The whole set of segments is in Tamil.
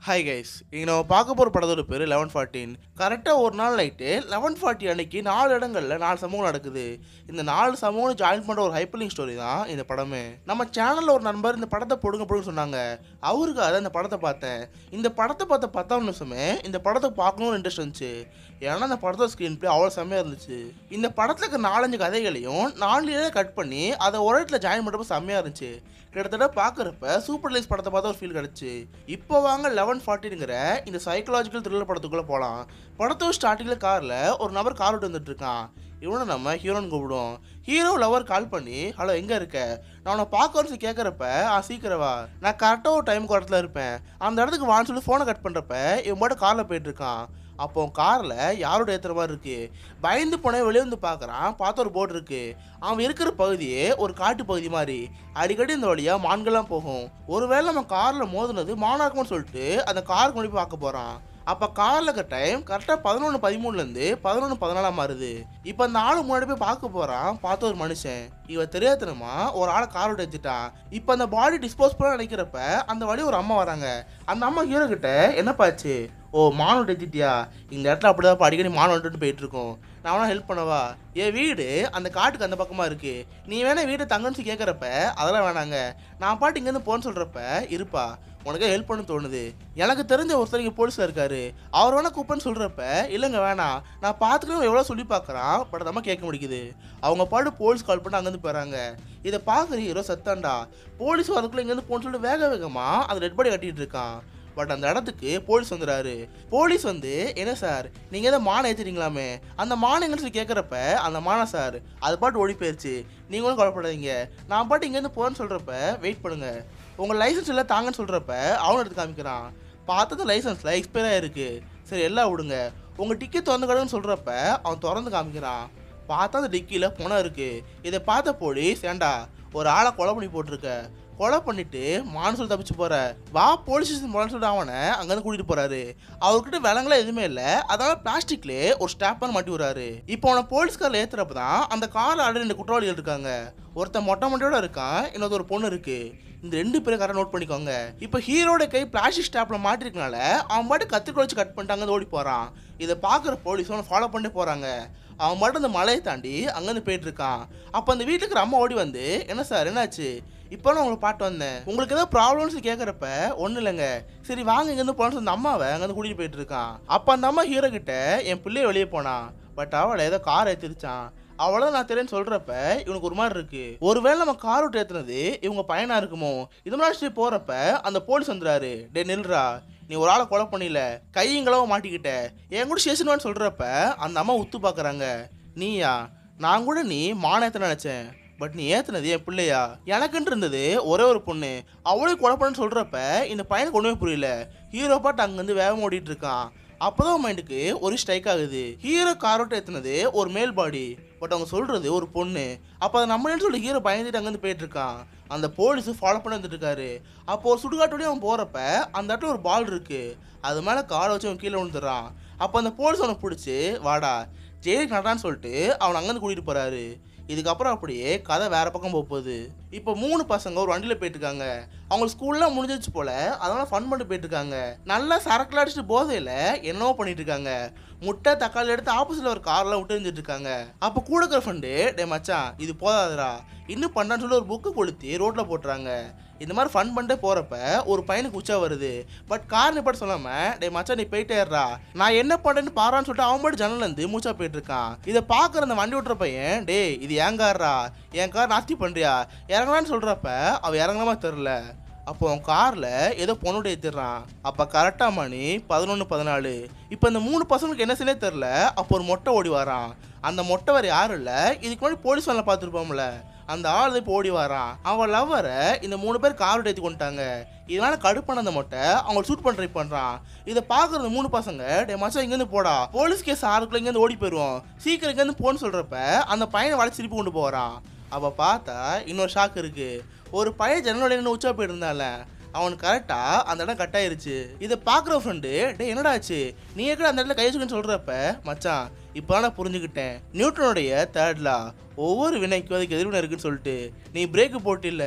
ஹாய் கைஸ் இங்கே நம்ம பார்க்க போகிற படத்தோட பேர் லெவன் ஃபார்ட்டின் கரெக்டாக ஒரு நாள் நைட்டு லெவன் ஃபார்ட்டி அன்னைக்கு நாலு இடங்களில் நாலு சம்பவம் நடக்குது இந்த நாலு சம்பவம் ஜாயின் பண்ணுற ஒரு ஹைப்பர்லிங் ஸ்டோரி தான் இந்த படமே நம்ம சேனலில் ஒரு நண்பர் இந்த படத்தை போடுங்க போடுங்க சொன்னாங்க அவருக்காக இந்த படத்தை பார்த்தேன் இந்த படத்தை பார்த்த பத்தாம் நிமிஷமே இந்த படத்தை பார்க்கணும்னு இன்ட்ரெஸ்ட் வந்துச்சு ஏன்னா இந்த படத்தோட ஸ்க்ரீன் பிளே அவ்வளோ செம்மையாக இருந்துச்சு இந்த படத்தில் இருக்க நாலஞ்சு கதைகளையும் நாலு கட் பண்ணி அதை ஒரு இடத்துல ஜாயின் பண்ணுறப்ப செம்மையாக இருந்துச்சு கிட்டத்தட்ட பார்க்குறப்ப சூப்பர் லைஸ் படத்தை பார்த்த ஒரு ஃபீல் கிடச்சி இப்போ வாங்க லெவன் ஃபார்ட்டிங்கிற இந்த சைக்கலாஜிக்கல் த்ரில்லர் படத்துக்குள்ளே போகலாம் படத்தோட ஸ்டார்டிங்கில் காரில் ஒரு நபர் கார் விட்டு வந்துட்டு இருக்கான் இவனை நம்ம ஹீரோன்னு கூப்பிடுவோம் ஹீரோ லவர் கால் பண்ணி ஹலோ எங்கே இருக்க நான் உன்னை பார்க்க வந்து கேட்குறப்ப ஆ சீக்கிரவா நான் கரெக்டாக ஒரு டைமுக்கு இடத்துல இருப்பேன் அந்த இடத்துக்கு வான்னு சொல்லி ஃபோனை கட் பண்ணுறப்ப இவன் பாட்டு காரில் போயிட்டு இருக்கான் அப்போ காரில் யாரோட ஏற்றுற மாதிரி இருக்கு பயந்து போனே வெளியே வந்து பார்க்குறான் பார்த்த ஒரு போட் இருக்கு அவன் இருக்கிற பகுதியே ஒரு காட்டு பகுதி மாதிரி அடிக்கடி இந்த வழியாக மான்கள்லாம் போகும் ஒருவேளை நம்ம காரில் மோதுனது மானா இருக்கும்னு சொல்லிட்டு அந்த காருக்கு கொண்டு போய் பார்க்க போகிறான் அப்போ காரில் இருக்க டைம் கரெக்டாக பதினொன்று பதிமூணுலேருந்து பதினொன்று பதினாலாம் மாறுது இப்போ அந்த ஆளு முன்னாடி போய் பார்க்க போகிறான் பார்த்த ஒரு மனுஷன் இவன் தெரியாதனமா ஒரு ஆளை கார் விட்டு வச்சுட்டான் இப்போ அந்த பாடி டிஸ்போஸ் பண்ண நினைக்கிறப்ப அந்த வழி ஒரு அம்மா வராங்க அந்த அம்மா ஹீரோ கிட்ட என்னப்பாச்சு ஓ மானம் டெச்சிட்டியா இந்த இடத்துல அப்படிதான் அடிக்கடி மானம் வந்துட்டு போயிட்டு இருக்கோம் நான் வேணா ஹெல்ப் பண்ணவா என் வீடு அந்த காட்டுக்கு அந்த பக்கமாக இருக்கு நீ வேணா வீட்டை தங்கன்னு கேட்குறப்ப அதெல்லாம் வேணாங்க நான் பாட்டு இங்கேருந்து போன்னு சொல்கிறப்ப இருப்பா உனக்கு ஹெல்ப் பண்ண தோணுது எனக்கு தெரிஞ்ச ஒருத்தர் இங்கே போலீஸில் இருக்காரு அவர் வேணா கூப்பின்னு சொல்கிறப்ப இல்லைங்க வேணாம் நான் பார்த்துக்கணும் எவ்வளோ சொல்லி பார்க்குறான் பட் நம்ம கேட்க முடிக்குது அவங்க பாட்டு போலீஸ் கால் பண்ணி அங்கேருந்து போகிறாங்க இதை பார்க்குற ஹீரோ சத்தாண்டா போலீஸ் வரக்குள்ள இங்கேருந்து போன்னு சொல்லிட்டு வேக வேகமாக அந்த ரெட் பாடி கட்டிட்டு இருக்கான் பட் அந்த இடத்துக்கு போலீஸ் வந்துடுறாரு போலீஸ் வந்து என்ன சார் நீங்கள் எதை மானை ஏற்றுறீங்களாமே அந்த மானை எங்கன்னு சொல்லி கேட்குறப்ப அந்த மானை சார் அது பாட்டு ஓடி போயிடுச்சு நீங்கள் ஒன்றும் கவலைப்படாதீங்க நான் பாட்டு இங்கேருந்து போகிறேன்னு சொல்கிறப்ப வெயிட் பண்ணுங்க உங்கள் லைசன்ஸ் எல்லாம் தாங்கன்னு சொல்கிறப்ப அவனை எடுத்து காமிக்கிறான் பார்த்தது லைசன்ஸில் எக்ஸ்பயர் ஆகிருக்கு சரி எல்லாம் விடுங்க உங்கள் டிக்கெட் திறந்து கடுன்னு சொல்கிறப்ப அவன் திறந்து காமிக்கிறான் பார்த்தா அந்த டிக்கியில் பணம் இருக்குது இதை பார்த்த போலீஸ் ஏண்டா ஒரு ஆளை கொலை பண்ணி போட்டிருக்க கொலை பண்ணிட்டு மான்னு சொல்லி தப்பிச்சு போற வா போலீஸ் ஸ்டேஷன் போலான்னு சொல்லிட்டு அவனை அங்கேருந்து கூட்டிட்டு போறாரு அவர்கிட்ட விலங்குலாம் எதுவுமே இல்லை அதனால பிளாஸ்டிக்லேயே ஒரு ஸ்டாப்பர் மாட்டி விடுறாரு இப்போ அவனை போலீஸ்காரில் ஏத்துறப்ப தான் அந்த காரில் ஆல்ரெடி ரெண்டு குற்றவாளிகள் இருக்காங்க ஒருத்தன் மொட்டை மொட்டையோட இருக்கான் இன்னொரு ஒரு பொண்ணு இருக்கு இந்த ரெண்டு பேரும் கரெக்டாக நோட் பண்ணிக்கோங்க இப்போ ஹீரோட கை பிளாஸ்டிக் ஸ்டாப்ல மாட்டிருக்கனால அவன் பாட்டு கத்திரிக்கோல் வச்சு கட் பண்ணிட்டு அங்கேருந்து ஓடி போறான் இதை பார்க்குற போலீஸ் அவனை ஃபாலோ பண்ணி போறாங்க அவன் மட்டும் அந்த மலையை தாண்டி அங்கேருந்து போயிட்டு இருக்கான் அப்போ அந்த வீட்டுக்கு இருக்கிற அம்மா ஓடி வந்து என்ன சார் என்னாச்சு இப்போ நான் உங்களுக்கு பாட்டு வந்தேன் உங்களுக்கு ஏதோ ப்ராப்ளம்ஸ் கேட்குறப்ப ஒன்றும் இல்லைங்க சரி வாங்க இங்கேருந்து போன அந்த அம்மாவை அங்கேருந்து கூட்டிகிட்டு போயிட்டு இருக்கான் அப்போ அந்த அம்மா ஹீரோ கிட்ட என் பிள்ளைய வெளியே போனான் பட் அவளை ஏதோ கார் ஏற்றிருச்சான் அவ்வளோ நான் தெரியுன்னு சொல்கிறப்ப இவனுக்கு ஒரு மாதிரி இருக்கு ஒருவேளை நம்ம கார் விட்டு ஏற்றுனது இவங்க பையனா இருக்குமோ இது மாதிரி போகிறப்ப அந்த போலீஸ் வந்துறாரு டே நில்றா நீ ஒரு ஆளை கொலை பண்ணில கையங்களவோ மாட்டிக்கிட்ட என் கூட ஸ்டேஷன் சொல்கிறப்ப அந்த அம்மா உத்து பார்க்குறாங்க நீயா நான் கூட நீ மானத்தை நினச்சேன் பட் நீ ஏத்துனது என் பிள்ளையா எனக்குன்ட்டு இருந்தது ஒரே ஒரு பொண்ணு அவளே கொலை பண்ணு சொல்கிறப்ப இந்த பையனுக்கு ஒன்றுமே புரியல ஹீரோ பாட்டு அங்கேருந்து வேகம் ஓடிட்டு இருக்கான் அப்போதான் மைண்டுக்கு ஒரு ஸ்ட்ரைக் ஆகுது ஹீரோ காரோட்ட ஏத்துனது ஒரு மேல் பாடி பட் அவங்க சொல்றது ஒரு பொண்ணு அப்போ அதை நம்மளேன்னு சொல்லி ஹீரோ பயந்துட்டு அங்கேருந்து போயிட்டு இருக்கான் அந்த போலீஸ் ஃபாலோ பண்ணி வந்துட்டு இருக்காரு அப்போ ஒரு சுடுகாட்டோடய அவன் போறப்ப அந்த இடத்துல ஒரு பால் இருக்கு அது மேலே காலை வச்சு அவன் கீழே விழுந்துடுறான் அப்போ அந்த போலீஸ் அவனை பிடிச்சி வாடா ஜெயிலுக்கு நடான்னு சொல்லிட்டு அவனை அங்கேருந்து கூட்டிட்டு போறாரு இதுக்கப்புறம் அப்படியே கதை வேற பக்கம் போக போகுது இப்போ மூணு பசங்க ஒரு வண்டியில் போயிட்டு இருக்காங்க அவங்க ஸ்கூல்லாம் முடிஞ்சிச்சு போல அதனால ஃபன் பண்ணிட்டு போயிட்டு இருக்காங்க நல்லா சரக்குல அடிச்சுட்டு போதையில் என்னவோ பண்ணிட்டு இருக்காங்க முட்டை தக்காளி எடுத்து ஆப்போசிட்ல ஒரு கார்லாம் விட்டு எரிஞ்சிட்டு இருக்காங்க அப்போ கூட இருக்கிற ஃப்ரெண்டு டே மச்சான் இது போதாதுடா இன்னும் பண்ணான்னு சொல்லி ஒரு புக்கு கொளுத்தி ரோட்ல போட்டுறாங்க இந்த மாதிரி ஃபன் பண்ணிட்டே போறப்ப ஒரு பையனுக்கு உச்சா வருது பட் கார் நிப்பாட்ட சொல்லாம டே மச்சான் நீ போயிட்டேறா நான் என்ன பண்றேன்னு பாறான்னு சொல்லிட்டு அவன் பாட்டு ஜன்னல்ல இருந்து மூச்சா போயிட்டு இருக்கான் இதை பாக்குற அந்த வண்டி ஓட்டுற பையன் டேய் இது என் கார்ரா என் கார் நாஸ்தி பண்றியா இறங்கலான்னு சொல்றப்ப அவ இறங்கலாமா தெரில அப்போ அவன் காரில் ஏதோ பொண்ணோட ஏற்றிடுறான் அப்போ கரெக்டாக மணி பதினொன்று பதினாலு இப்போ இந்த மூணு பசங்களுக்கு என்ன செய்யலே தெரில அப்போ ஒரு மொட்டை ஓடி வரான் அந்த மொட்டை வேறு யாரும் இல்லை இதுக்கு முன்னாடி போலீஸ் வேலை பார்த்துருப்போம்ல அந்த ஆள் இப்போ ஓடி வரான் அவன் லவ்வரை இந்த மூணு பேர் கார் ஏற்றி கொண்டுட்டாங்க இதனால கடுப்பான அந்த மொட்டை அவங்க ஷூட் பண்ண ட்ரை பண்ணுறான் இதை பார்க்குற இந்த மூணு பசங்க டே மச்சான் இங்கேருந்து போடா போலீஸ் கேஸ் ஆறுக்குள்ள இங்கேருந்து ஓடி போயிடுவோம் சீக்கிரம் இங்கேருந்து போன்னு சொல்கிறப்ப அந்த பையனை வளைச்சு திருப்பி கொண்டு போகிறான் அப்போ பார்த்தா இன்னொரு ஷாக் இருக்கு ஒரு பையன் ஜன்னலோட என்ன உச்சா போயிருந்தால அவனுக்கு கரெக்டாக அந்த இடம் கட் ஆயிருச்சு இதை பார்க்குற ஃப்ரெண்டு டே என்னடா ஆச்சு நீ எக்கட அந்த இடத்துல கை வச்சுக்கன்னு சொல்கிறப்ப மச்சான் இப்போ நான் புரிஞ்சுக்கிட்டேன் நியூட்டனுடைய தேர்ட் லா ஒவ்வொரு வினைக்கும் அதுக்கு எதிர்வினை இருக்குன்னு சொல்லிட்டு நீ பிரேக்கு போட்டில்ல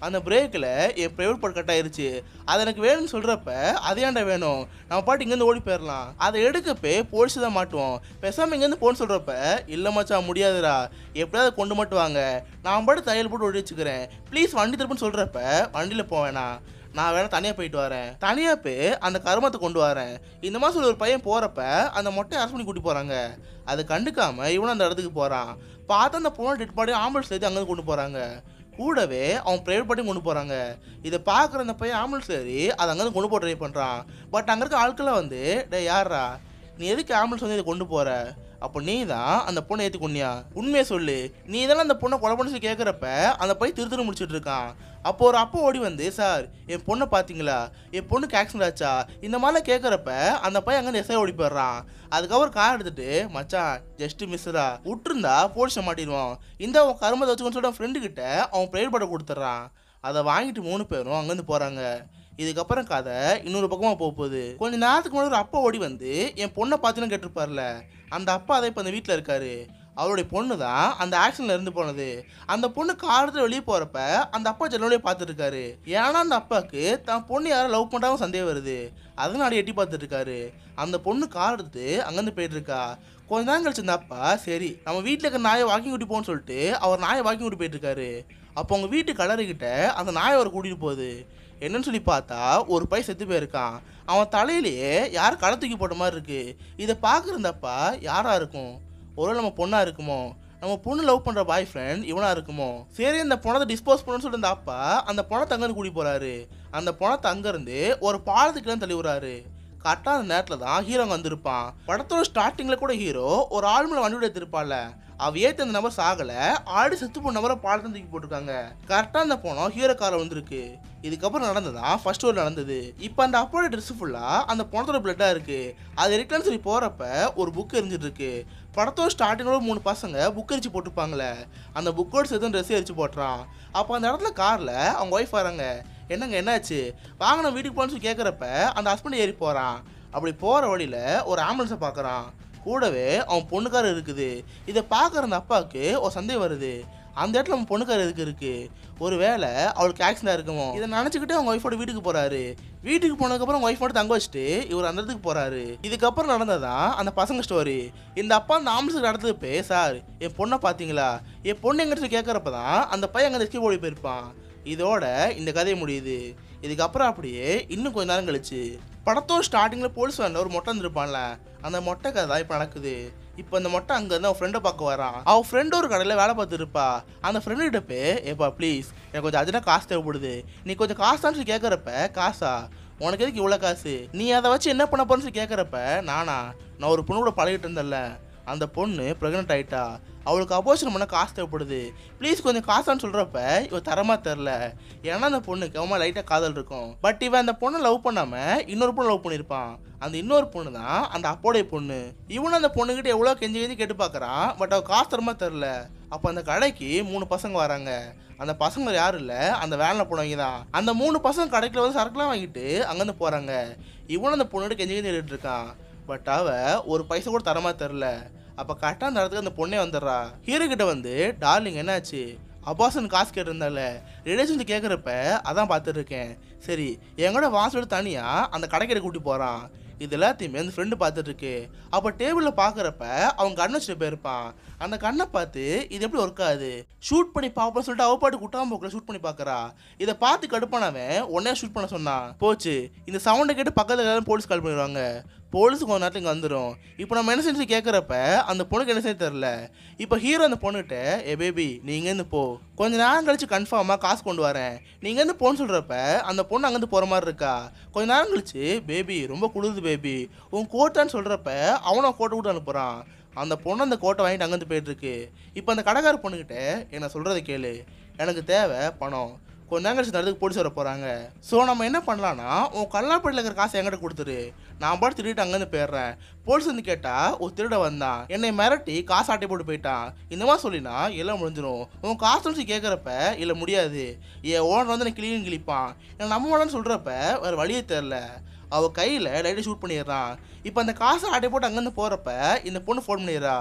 அந்த பிரேக்கில் என் ப்ரைவேட் பார்ட் கட் ஆயிருச்சு அது எனக்கு வேணும்னு சொல்கிறப்ப அது ஏன்டா வேணும் நம்ம பாட்டு இங்கேருந்து ஓடி போயிடலாம் அதை எடுக்கப்பே போலீஸ் தான் மாட்டுவோம் பேசாமல் இங்கேருந்து போன்னு சொல்கிறப்ப இல்லை மச்சான் முடியாதுடா எப்படியாவது கொண்டு மட்டும் வாங்க நான் பாட்டு தையல் போட்டு ஓடி வச்சுக்கிறேன் ப்ளீஸ் வண்டி திருப்புன்னு சொல்கிறப்ப வண்டியில் போவேணா நான் வேணா தனியாக போயிட்டு வரேன் தனியாக போய் அந்த கருமத்தை கொண்டு வரேன் இந்த மாதம் ஒரு பையன் போகிறப்ப அந்த மொட்டையை அரெஸ்ட் பண்ணி கூட்டி போகிறாங்க அதை கண்டுக்காம இவனும் அந்த இடத்துக்கு போகிறான் பார்த்தா அந்த பொண்ணு டெட் பாடி ஆம்புலன்ஸ் ஏற்றி அங்கே கொண்டு போகிறாங்க கூடவே அவன் ப்ரைவேட் பாட்டியும் கொண்டு போகிறாங்க இதை பார்க்குற அந்த பையன் ஆம்புலன்ஸ் ஏறி அதை அங்கேருந்து கொண்டு போக ட்ரை பண்ணுறான் பட் அங்கே இருக்க ஆட்கள்லாம் வந்து டே யாரா நீ எதுக்கு ஆம்புலன்ஸ் வந்து இதை கொண்டு போகிற அப்போ நீ தான் அந்த பொண்ணை ஏற்றி கொண்டியா உண்மையை சொல்லு நீ இதெல்லாம் அந்த பொண்ணை கொலை பண்ணி சொல்லி கேட்குறப்ப அந்த பையன் திரு திரு முடிச்சிட்டு இருக்கான் அப்போ ஒரு அப்பா ஓடி வந்து சார் என் பொண்ணை பார்த்தீங்களா என் பொண்ணுக்கு ஆக்சிடென்ட் ஆச்சா இந்த மாதிரிலாம் கேட்குறப்ப அந்த பையன் அங்கே எஸ்ஐ ஓடி போயிடுறான் அதுக்கப்புறம் கார் எடுத்துட்டு மச்சான் ஜஸ்ட் மிஸ்ஸரா விட்டுருந்தா போலீஸை மாட்டிடுவான் இந்த அவன் கருமத்தை வச்சுக்கோன்னு சொல்லிட்டு ஃப்ரெண்டு கிட்ட அவன் ப்ரைவேட் படம் கொடுத்துட்றான் அதை வாங்கிட்டு மூணு பேரும் அங்கேருந்து போகிறாங்க இதுக்கப்புறம் கதை இன்னொரு பக்கமாக போக போகுது கொஞ்ச நேரத்துக்கு முன்னாடி ஒரு அப்பா ஓடி வந்து என் பொண்ணை பார்த்துன்னு கேட்டிருப்பார்ல அந்த அப்பா அதை இப்போ அந்த வீட்டில் இருக்காரு அவருடைய பொண்ணு தான் அந்த ஆக்சிடென்ட்ல இருந்து போனது அந்த பொண்ணு காரத்தில் வெளியே போகிறப்ப அந்த அப்பா ஜன்னோடய பார்த்துட்டு இருக்காரு ஏன்னா அந்த அப்பாவுக்கு தான் பொண்ணு யாரும் லவ் பண்ணுறாங்க சந்தேகம் வருது அதனால எட்டி பார்த்துட்டு இருக்காரு அந்த பொண்ணு கார் எடுத்து அங்கேருந்து போயிட்டு இருக்கா கொஞ்ச நேரம் கழிச்சு இந்த அப்பா சரி நம்ம வீட்டில் இருக்க நாயை வாக்கிங் கூட்டி போன்னு சொல்லிட்டு அவர் நாயை வாக்கிங் கூட்டி போயிட்டு இருக்காரு அப்போ உங்கள் வீட்டு கலருக்கிட்ட அந்த நாயை அவர் கூட்டிகிட்டு போகுது என்னன்னு சொல்லி பார்த்தா ஒரு பை செத்து போயிருக்கான் அவன் தலையிலேயே யார் களை தூக்கி போட்ட மாதிரி இருக்கு இதை பார்க்குறந்தப்பா யாரா இருக்கும் ஒருவேளை நம்ம பொண்ணா இருக்குமோ நம்ம பொண்ணு லவ் பண்ற பாய் ஃப்ரெண்ட் இவனா இருக்குமோ சரி இந்த பணத்தை டிஸ்போஸ் பண்ணணும்னு சொல்லிட்டு இந்த அப்பா அந்த பணத்தை அங்கேருந்து கூட்டி போறாரு அந்த பணத்தை அங்கேருந்து ஒரு பாலத்துக்கு தள்ளி விடுறாரு கரெக்டாக அந்த நேரத்தில் தான் ஹீரோ அங்கே வந்திருப்பான் படத்தோட ஸ்டார்டிங்கில் கூட ஹீரோ ஒரு ஆள் மேலே வண்டி எடுத்திருப்பான்ல அவ ஏற்றி அந்த நபர் சாகலை ஆடி செத்து போன நபரை பாலத்தை தூக்கி போட்டிருக்காங்க கரெக்டாக அந்த போனோம் ஹீரோ காரில் வந்திருக்கு இதுக்கப்புறம் நடந்ததா ஃபர்ஸ்ட் ஒரு நடந்தது இப்போ அந்த அப்போட ட்ரெஸ் ஃபுல்லாக அந்த பணத்தோட பிளட்டாக இருக்கு அது ரிட்டர்ன் சொல்லி போகிறப்ப ஒரு புக் எரிஞ்சிட்டு இருக்கு படத்தோட ஸ்டார்டிங்கோட மூணு பசங்க புக் எரிச்சு போட்டுப்பாங்களே அந்த புக்கோட சேர்த்து ட்ரெஸ் எரிச்சு போட்டுறான் அப்போ அந்த இடத்துல காரில் அவங்க ஒய்ஃப் வராங்க என்னங்க என்னாச்சு வாங்க நான் வீட்டுக்கு போகணும்னு சொல்லி கேட்குறப்ப அந்த ஹஸ்பண்ட் ஏறி போகிறான் அப்படி போகிற வழியில் ஒரு ஆம்புலன்ஸை பார்க்குறான் கூடவே அவன் பொண்ணுக்காரர் இருக்குது இதை பார்க்குற அந்த அப்பாவுக்கு ஒரு சந்தேகம் வருது அந்த இடத்துல அவன் பொண்ணுக்காரர் எதுக்கு இருக்கு ஒரு வேளை அவளுக்கு ஆக்சிடென்ட் இருக்குமோ இதை நினச்சிக்கிட்டு அவங்க ஒய்ஃபோட வீட்டுக்கு போறாரு வீட்டுக்கு போனதுக்கப்புறம் ஒய்ஃப் மட்டும் தங்க வச்சுட்டு இவர் அந்த இடத்துக்கு போறாரு இதுக்கப்புறம் நடந்ததான் அந்த பசங்க ஸ்டோரி இந்த அப்பா அந்த ஆம்புலன்ஸ் நடந்தது பே சார் என் பொண்ணை பார்த்தீங்களா என் பொண்ணு எங்கிட்ட கேட்குறப்ப தான் அந்த பையன் அங்கே எஸ்கேப் ஓடி போயிருப்பான் இதோட இந்த கதை முடியுது இதுக்கப்புறம் அப்படியே இன்னும் கொஞ்ச நேரம் கழிச்சு படத்தோட ஸ்டார்டிங்கில் போலீஸ் வேண்ட ஒரு மொட்டை வந்திருப்பான்ல அந்த மொட்டை கதை தான் இப்போ நடக்குது இப்போ அந்த மொட்டை அங்கேருந்து அவன் ஃப்ரெண்டை பார்க்க வரான் அவன் ஃப்ரெண்டு ஒரு கடையில் வேலை பார்த்துருப்பா அந்த ஃப்ரெண்டு கிட்ட போய் ஏப்பா ப்ளீஸ் எனக்கு கொஞ்சம் அர்ஜென்ட்டாக காசு தேவைப்படுது நீ கொஞ்சம் காசான்னு சொல்லி கேட்குறப்ப காசா உனக்கு எதுக்கு இவ்வளோ காசு நீ அதை வச்சு என்ன பண்ண போறேன்னு சொல்லி கேட்குறப்ப நானா நான் ஒரு பொண்ணு கூட பழகிட்டு இருந்தேன்ல அந்த பொண்ணு ப்ரெக்னென்ட் ஆயிட்டா அவளுக்கு அபோஷன் பண்ண காசு தேவைப்படுது ப்ளீஸ் கொஞ்சம் காசான்னு சொல்கிறப்ப இவ தரமா தெரில ஏன்னா அந்த பொண்ணுக்கு அவன் லைட்டாக காதல் இருக்கும் பட் இவன் அந்த பொண்ணை லவ் பண்ணாமல் இன்னொரு பொண்ணு லவ் பண்ணியிருப்பான் அந்த இன்னொரு பொண்ணு தான் அந்த அப்போடைய பொண்ணு இவனும் அந்த பொண்ணுக்கிட்ட எவ்வளோ கெஞ்சி கெஞ்சி கேட்டு பார்க்குறான் பட் அவள் காசு தரமா தெரில அப்போ அந்த கடைக்கு மூணு பசங்க வராங்க அந்த பசங்க யாரும் இல்லை அந்த வேனில் போனவங்க தான் அந்த மூணு பசங்க கடைக்குள்ள வந்து சரக்குலாம் வாங்கிட்டு அங்கேருந்து போகிறாங்க இவனும் அந்த பொண்ணுகிட்ட கெஞ்சி கெஞ்சி கேட்டுட்டு இருக்கான் பட் அவ ஒரு பைசா கூட தரமா தெரில அப்போ கரெக்டாக அந்த இடத்துக்கு அந்த பொண்ணே வந்துடுறா ஹீரோ கிட்ட வந்து டார்லிங் என்னாச்சு அப்பாசன் காசு கேட்டிருந்தால ரிலேஷன் கேட்குறப்ப அதான் பார்த்துட்டு இருக்கேன் சரி எங்கூட வாசலோட தனியாக அந்த கடைக்கிட்ட கூட்டி போகிறான் இது எல்லாத்தையுமே அந்த ஃப்ரெண்டு பார்த்துட்டு இருக்கு அப்போ டேபிளில் பார்க்குறப்ப அவன் கண்ணை வச்சுட்டு போயிருப்பான் அந்த கண்ணை பார்த்து இது எப்படி ஒர்க் ஆகுது ஷூட் பண்ணி பார்ப்போம்னு சொல்லிட்டு அவ பாட்டு குட்டாம்போக்கில் ஷூட் பண்ணி பார்க்குறா இதை பார்த்து கடுப்பானவன் உடனே ஷூட் பண்ண சொன்னான் போச்சு இந்த சவுண்டை கேட்டு பக்கத்தில் எல்லாரும் போலீஸ் கால் பண்ணிடுவாங்க போலீஸ் கொஞ்ச நேரத்தில் இங்கே வந்துடும் இப்போ நம்ம என்ன செஞ்சு கேட்குறப்ப அந்த பொண்ணுக்கு என்ன செய்ய தெரில இப்போ ஹீரோ அந்த பொண்ணுகிட்ட ஏ பேபி நீ இங்கேருந்து போ கொஞ்ச நேரம் கழிச்சு கன்ஃபார்மாக காசு கொண்டு வரேன் நீ இங்கேருந்து போன்னு சொல்கிறப்ப அந்த பொண்ணு அங்கேருந்து போகிற மாதிரி இருக்கா கொஞ்ச நேரம் கழிச்சு பேபி ரொம்ப குளிருது பேபி உன் கோட்டான்னு சொல்கிறப்ப அவனும் கோட்டை விட்டு அனுப்புகிறான் அந்த பொண்ணு அந்த கோட்டை வாங்கிட்டு அங்கேருந்து போயிட்டுருக்கு இப்போ அந்த கடைக்கார பொண்ணுக்கிட்ட என்ன சொல்கிறத கேளு எனக்கு தேவை பணம் கொஞ்ச நேரம் கழிச்சு நடத்துக்கு போலீஸ் வர போகிறாங்க ஸோ நம்ம என்ன பண்ணலான்னா உன் கல்லாப்பட்டியில் இருக்கிற காசை என்கிட்ட கொடுத்துரு நான் பாட்டு திருடிட்டு அங்கேருந்து போயிடுறேன் போலீஸ் வந்து கேட்டால் ஒரு திருட வந்தான் என்னை மிரட்டி காசு ஆட்டை போட்டு போயிட்டான் இந்த மாதிரி சொல்லினா எல்லாம் முடிஞ்சிடும் உன் காசு சொல்லி கேட்குறப்ப இல்லை முடியாது என் ஓனர் வந்து எனக்கு கிளியும் கிழிப்பான் என்ன நம்ம ஓனர்னு சொல்கிறப்ப வேறு வழியே தெரில அவள் கையில் லைட்டை ஷூட் பண்ணிடுறான் இப்போ அந்த காசை ஆட்டை போட்டு அங்கேருந்து போகிறப்ப இந்த பொண்ணு ஃபோன் பண்ணிடுறா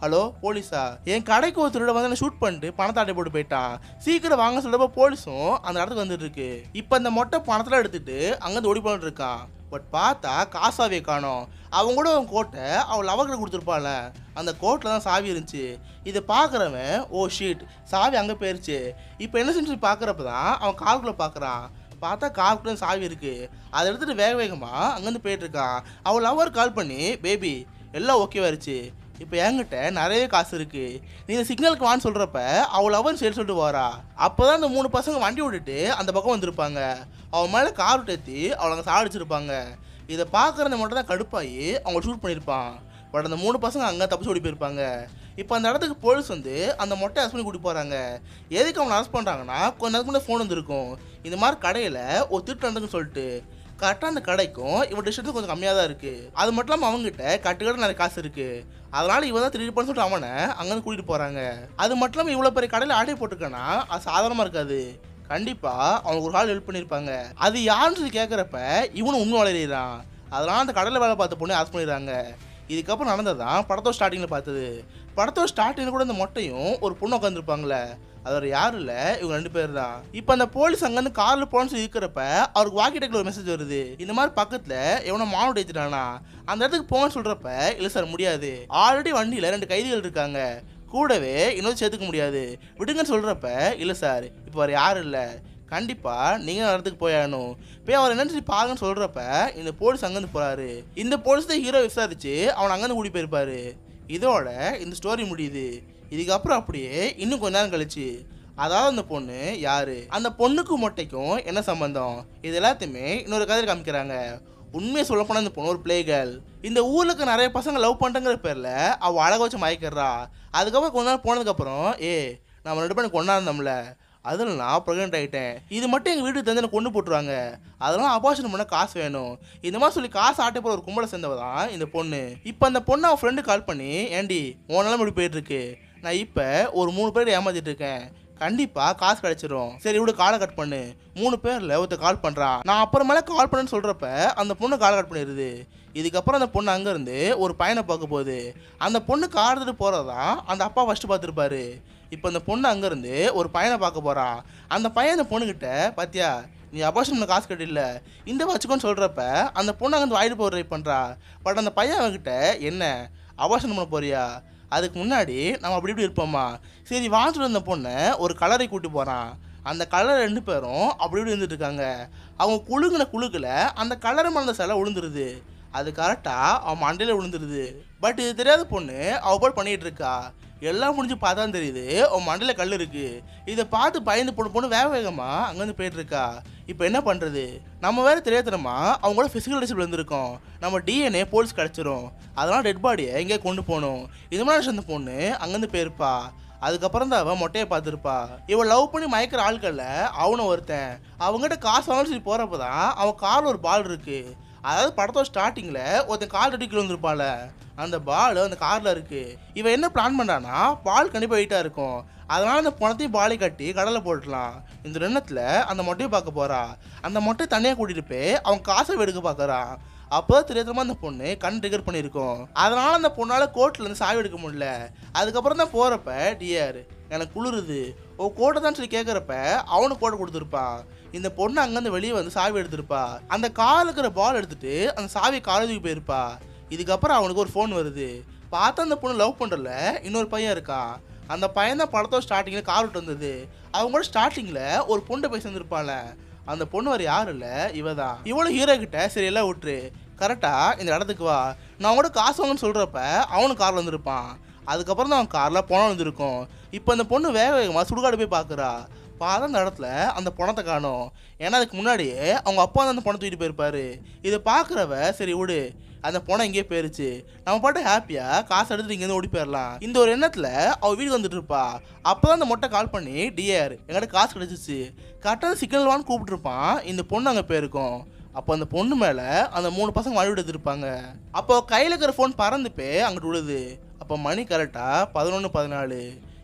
ஹலோ போலீஸா என் கடைக்கு ஒரு திருட வந்து என்ன ஷூட் பண்ணிட்டு பணத்தை அட்டை போட்டு போயிட்டான் சீக்கிரம் வாங்க சொல்றப்ப போலீஸும் அந்த இடத்துக்கு வந்துட்டு இருக்கு இப்போ அந்த மொட்டை பணத்தெல்லாம் எடுத்துட்டு அங்கேருந்து ஓடி போயிட்டு இருக்கான் பட் பார்த்தா காசாவே காணோம் அவங்க கூட அவன் கோட்டை அவன் லவர்கிட்ட கொடுத்துருப்பான்ல அந்த கோட்டில் தான் சாவி இருந்துச்சு இதை பார்க்குறவன் ஓ ஷீட் சாவி அங்கே போயிருச்சு இப்போ என்ன செஞ்சு பார்க்குறப்ப தான் அவன் காருக்குள்ளே பார்க்குறான் பார்த்தா காருக்குள்ள சாவி இருக்கு அதை எடுத்துட்டு வேக வேகமாக அங்கேருந்து போயிட்டு இருக்கான் அவன் லவர் கால் பண்ணி பேபி எல்லாம் ஓகேவாயிருச்சு இப்போ என்கிட்ட நிறைய காசு இருக்கு நீ இந்த சிக்னலுக்கு வான்னு சொல்றப்ப அவள் அவன் சரி சொல்லிட்டு வரா அப்போதான் அந்த மூணு பசங்க வண்டி விட்டுட்டு அந்த பக்கம் வந்திருப்பாங்க அவன் மேலே கார் விட்டு அவளை அங்கே சாடிச்சிருப்பாங்க இதை பார்க்குறத மட்டும் தான் கடுப்பாகி அவங்க ஷூட் பண்ணியிருப்பான் பட் அந்த மூணு பசங்க அங்கே தப்பிச்சு ஓடி போயிருப்பாங்க இப்போ அந்த இடத்துக்கு போலீஸ் வந்து அந்த மொட்டை அரெஸ்ட் பண்ணி கூட்டி போகிறாங்க எதுக்கு அவனை அரெஸ்ட் பண்ணுறாங்கன்னா கொஞ்ச நேரத்துக்கு முன்னாடி ஃபோன் வந்திருக்கும் இந்த மாதிரி கடையில் ஒரு திருட்டு நடந்துன்னு சொல்லிட்டு கரெக்டாக அந்த கடைக்கும் இவன் டிஸ்டன்ஸ் கொஞ்சம் கம்மியாக தான் இருக்குது அது மட்டும் இல்லாமல் அவங்ககிட்ட கட்டுக்கட நிறைய காசு இருக்குது அதனால இவன் தான் திருடி சொல்லிட்டு அவனை அங்கேருந்து கூட்டிகிட்டு போகிறாங்க அது மட்டும் இல்லாமல் இவ்வளோ பெரிய கடையில் ஆடை போட்டிருக்கானா அது சாதாரணமாக இருக்காது கண்டிப்பாக அவனுக்கு ஒரு ஆள் ஹெல்ப் பண்ணியிருப்பாங்க அது யாருன்னு சொல்லி கேட்குறப்ப இவனும் உண்மை வளர்றான் அதனால அந்த கடையில் வேலை பார்த்த பொண்ணு ஆஸ் பண்ணிடுறாங்க இதுக்கப்புறம் நடந்ததான் படத்தோட ஸ்டார்டிங்கில் பார்த்தது படத்தோட ஸ்டார்டிங்கில் கூட இந்த மொட்டையும் ஒரு பொண்ணு உட்காந்துருப்பாங்களே அது ஒரு யாரும் இல்லை இவங்க ரெண்டு பேர் தான் இப்போ அந்த போலீஸ் அங்கேருந்து காரில் போகணும்னு சொல்லி இருக்கிறப்ப அவருக்கு வாக்கி டேக்கில் ஒரு மெசேஜ் வருது இந்த மாதிரி பக்கத்தில் எவனோ மாவட்ட ஏற்றிட்டானா அந்த இடத்துக்கு போகணும்னு சொல்கிறப்ப இல்லை சார் முடியாது ஆல்ரெடி வண்டியில் ரெண்டு கைதிகள் இருக்காங்க கூடவே இன்னொரு சேர்த்துக்க முடியாது விடுங்கன்னு சொல்கிறப்ப இல்லை சார் இப்போ வேறு யாரும் இல்லை கண்டிப்பாக நீங்கள் அந்த இடத்துக்கு போயாகணும் போய் அவர் என்னன்னு சொல்லி பாருங்கன்னு சொல்கிறப்ப இந்த போலீஸ் அங்கேருந்து போகிறாரு இந்த போலீஸ் தான் ஹீரோ விசாரிச்சு அவனை அங்கேருந்து கூட்டி போயிருப்பாரு இதோட இந்த ஸ்டோரி முடியுது இதுக்கப்புறம் அப்படியே இன்னும் கொஞ்ச நேரம் கழிச்சு அதாவது அந்த பொண்ணு யாரு அந்த பொண்ணுக்கும் மொட்டைக்கும் என்ன சம்பந்தம் இது எல்லாத்தையுமே இன்னொரு கதையில் காமிக்கிறாங்க உண்மையை சொல்ல போனால் இந்த பொண்ணு ஒரு பிளே கேர்ள் இந்த ஊர்ல இருக்க நிறைய பசங்க லவ் பண்ணுறங்கிற பேரில் அவள் அழக வச்சு மயக்கிறா அதுக்கப்புறம் கொஞ்ச நாள் போனதுக்கப்புறம் ஏ நம்ம ரெண்டு பேரும் கொண்டா இருந்தோம்ல அதில் நான் ப்ரெக்னென்ட் ஆகிட்டேன் இது மட்டும் எங்கள் வீட்டுக்கு தெரிஞ்சு எனக்கு கொண்டு போட்டுருவாங்க அதெல்லாம் அபார்ஷன் பண்ண காசு வேணும் இந்த மாதிரி சொல்லி காசு ஆட்டை போகிற ஒரு கும்பலை சேர்ந்தவ தான் இந்த பொண்ணு இப்போ அந்த பொண்ணு அவன் ஃப்ரெண்டு கால் பண்ணி ஏண்டி உன் நிலைமை இப்படி போயிட்டு இருக்கு நான் இப்போ ஒரு மூணு பேர் ஏமாத்திட்டு இருக்கேன் கண்டிப்பாக காசு கிடைச்சிரும் சரி விடு காலை கட் பண்ணு மூணு பேரில் ஒருத்தர் கால் பண்ணுறான் நான் அப்புறமேல கால் பண்ணேன்னு சொல்கிறப்ப அந்த பொண்ணு காலை கட் பண்ணிடுது இதுக்கப்புறம் அந்த பொண்ணு அங்கேருந்து ஒரு பையனை பார்க்க போகுது அந்த பொண்ணு கார் எடுத்துட்டு போகிறதான் அந்த அப்பா ஃபஸ்ட்டு பார்த்துருப்பாரு இப்போ அந்த பொண்ணு அங்கேருந்து ஒரு பையனை பார்க்க போறா அந்த பையன் அந்த பொண்ணுக்கிட்ட பாத்தியா நீ அபார்ஷன் பண்ண காசு கட்டில இந்த வச்சுக்கோன்னு சொல்கிறப்ப அந்த பொண்ணு அங்கேருந்து வாயிட்டு போக ட்ரை பண்ணுறா பட் அந்த பையன் அவன்கிட்ட என்ன அபார்ஷன் பண்ண போறியா அதுக்கு முன்னாடி நம்ம அப்படி இப்படி இருப்போமா சரி வாங்கிட்டு வந்த பொண்ணை ஒரு கலரை கூட்டி போகிறான் அந்த கலர் ரெண்டு பேரும் அப்படி இப்படி இருந்துட்டு இருக்காங்க அவங்க குழுங்கின குழுக்கில் அந்த கலரை மறந்த சிலை விழுந்துருது அது கரெக்டாக அவன் மண்டையில் விழுந்துருது பட் இது தெரியாத பொண்ணு அவ போல் பண்ணிட்டு இருக்கா எல்லாம் முடிஞ்சு பார்த்தா தான் தெரியுது அவன் மண்டையில் கல் இருக்கு இதை பார்த்து பயந்து பொண்ணு பொண்ணு வேக வேகமாக அங்கேருந்து போயிட்டு இருக்கா இப்போ என்ன பண்ணுறது நம்ம வேற தெரியாதனமா அவங்களோட ஃபிசிக்கல் டிசிப்ளின் வந்திருக்கோம் நம்ம டிஎன்ஏ போலீஸ் கிடச்சிரும் அதெல்லாம் டெட் பாடியை எங்கே கொண்டு போகணும் இது மாதிரி அந்த பொண்ணு அங்கேருந்து போயிருப்பா அதுக்கப்புறம் தான் அவன் மொட்டையை பார்த்துருப்பா இவன் லவ் பண்ணி மயக்கிற ஆட்களில் அவனும் ஒருத்தன் அவங்ககிட்ட காசு வாங்கன்னு சொல்லி போகிறப்ப தான் அவன் காரில் ஒரு பால் இருக்கு அதாவது படத்தோட ஸ்டார்டிங்கில் ஒருத்தன் கால் அடிக்கல வந்திருப்பாள் அந்த பால் அந்த காரில் இருக்கு இவன் என்ன பிளான் பண்ணானா பால் கண்டிப்பாக வெயிட்டாக இருக்கும் அதனால அந்த பணத்தையும் பாலை கட்டி கடலில் போட்டுடலாம் இந்த ரெண்ணத்தில் அந்த மொட்டையை பார்க்க போறா அந்த மொட்டை தனியாக கூட்டிட்டு போய் அவன் காசை எடுக்க பார்க்கறான் அப்போதான் தெரியாதமா அந்த பொண்ணு கண் ட்ரிகர் பண்ணியிருக்கோம் அதனால அந்த பொண்ணால கோர்ட்ல இருந்து சாவி எடுக்க முடியல அதுக்கப்புறம் தான் போறப்ப டிஆர் எனக்கு குளிருது ஓ கோட்டை தான் சொல்லி கேட்குறப்ப அவனுக்கு கோட்டை கொடுத்துருப்பான் இந்த பொண்ணு அங்கேருந்து வெளியே வந்து சாவி எடுத்திருப்பா அந்த கால் இருக்கிற பால் எடுத்துட்டு அந்த சாவி காலேஜுக்கு போயிருப்பா இதுக்கப்புறம் அவனுக்கு ஒரு ஃபோன் வருது பார்த்தா அந்த பொண்ணு லவ் பண்ணுறல இன்னொரு பையன் இருக்கான் அந்த பையன் தான் படத்தோட ஸ்டார்டிங்கில் கார் விட்டு வந்தது அவங்க கூட ஸ்டார்டிங்கில் ஒரு பொண்ணை போய் சேர்ந்துருப்பான்ல அந்த பொண்ணு வேறு யாரும் இல்லை இவ தான் இவளும் ஹீரோ கிட்ட சரி எல்லாம் விட்டுரு கரெக்டாக இந்த இடத்துக்கு வா நான் கூட காசு வாங்கன்னு சொல்கிறப்ப அவனும் காரில் வந்திருப்பான் அதுக்கப்புறம் தான் அவன் காரில் பணம் வந்திருக்கும் இப்போ அந்த பொண்ணு வேக வேகமாக சுடுகாடு போய் பார்க்குறா பார்த்தா அந்த இடத்துல அந்த பணத்தை காணும் ஏன்னா அதுக்கு முன்னாடியே அவங்க அப்பா தான் அந்த பணத்தை தூக்கிட்டு போயிருப்பாரு இதை பார்க்குறவ சரி விடு அந்த பணம் இங்கேயே போயிருச்சு நம்ம பாட்டு ஹாப்பியாக காசு எடுத்துட்டு இங்கேருந்து ஓடி போயிடலாம் இந்த ஒரு எண்ணத்தில் அவள் வீட்டுக்கு வந்துட்டு இருப்பா அப்போ தான் அந்த மொட்டை கால் பண்ணி டிஆர் எங்கிட்ட காசு கிடச்சிச்சு கரெக்டாக சிக்னல் வான்னு கூப்பிட்டுருப்பான் இந்த பொண்ணு அங்கே போயிருக்கும் அப்போ அந்த பொண்ணு மேலே அந்த மூணு பசங்க மழை எடுத்திருப்பாங்க அப்போ கையில் இருக்கிற ஃபோன் பறந்து போய் அங்கிட்டு விழுது அப்போ மணி கரெக்டாக பதினொன்று பதினாலு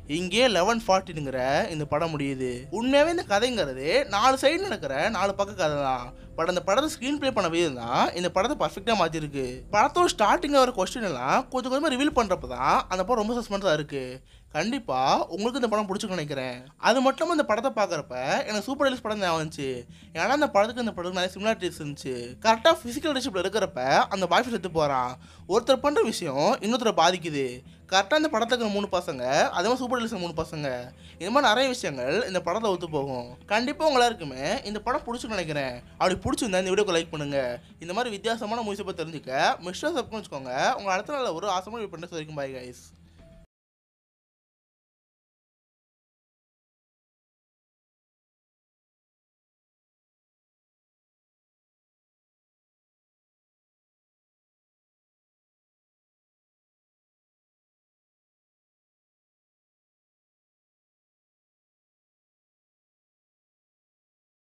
இங்கே லெவன் ஃபார்ட்டினுங்கிற இந்த படம் முடியுது உண்மையாவே இந்த கதைங்கிறது நாலு சைடு நடக்கிற நாலு பக்க கதை தான் பட் அந்த படத்தை ஸ்க்ரீன் ப்ளே பண்ண விதம் தான் இந்த படத்தை பர்ஃபெக்டாக மாற்றிருக்கு படத்தோட ஸ்டார்டிங்கில் வர கொஸ்டின் எல்லாம் கொஞ்சம் கொஞ்சமாக ரிவீல் பண்ணுறப்ப தான் அந்த படம் ரொம்ப சஸ்பென்ஸாக இருக்கு கண்டிப்பா உங்களுக்கு இந்த படம் பிடிச்சிருக்குன்னு நினைக்கிறேன் அது மட்டும் இல்லாம இந்த படத்தை பார்க்குறப்ப எனக்கு சூப்பர் ஹீரோஸ் படம் ஞாபகம் வந்துச்சு ஏன்னா அந்த படத்துக்கு இந்த படத்துக்கு நிறைய சிமிலாரிட்டிஸ் இருந்துச்சு கரெக்டாக ஃபிசிக்கல் ரிலேஷிப்பில் இருக்கிறப்ப அந்த பாய் ஃப்ரெண்ட் செத்து போகிறான் ஒருத்தர் பண்ணுற விஷயம் இன்னொருத்தரை பாதிக்குது கரெக்டாக இந்த படத்துக்கு இருக்கிற மூணு பசங்க அதே மாதிரி சூப்பர் ஹீரோஸ் மூணு பசங்க இந்த மாதிரி நிறைய விஷயங்கள் இந்த படத்தை ஒத்து போகும் கண்டிப்பாக உங்க எல்லாருக்குமே இந்த படம் பிடிச்சிருக்குன்னு நினைக்கிறேன் அப்படி பிடிச்சிருந்தா இந்த வீடியோக்கு லைக் பண்ணுங்க இந்த மாதிரி வித்தியாசமான மூவிஸை பற்றி தெரிஞ்சுக்க மிஸ்டர் சப்னு வச்சுக்கோங்க உங்கள் அடுத்த நாள் ஒரு ஆசமான பண்ண வரைக்கும் பாய் கைஸ்